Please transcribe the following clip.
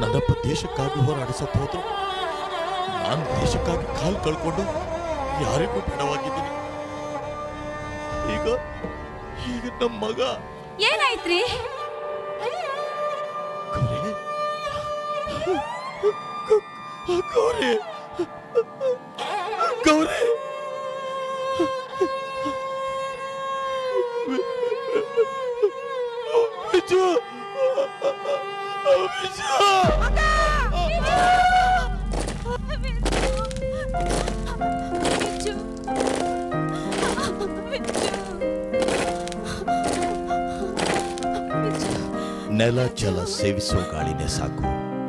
ನನ್ನಪ್ಪ ದೇಶಕ್ಕಾಗಿ ಹೋರಾಡಿ ಸತ್ತು ಹೋದ್ರು ನಾನು ದೇಶಕ್ಕಾಗಿ ಕಾಲು ಕಳ್ಕೊಂಡು ಯಾರಿಗೂ ಬೇಡವಾಗಿದ್ದೀನಿ ಈಗ ಈಗ ನಮ್ಮ ಮಗ ಏನಾಯ್ತ್ರಿ ಗೌರಿ ಗೌರಿ ಗೌರಿ ಬಿಜು ಬಿಜು ನೆಲ ಜಲ ಸೇವಿಸೋ ಗಾಳಿನೇ ಸಾಕು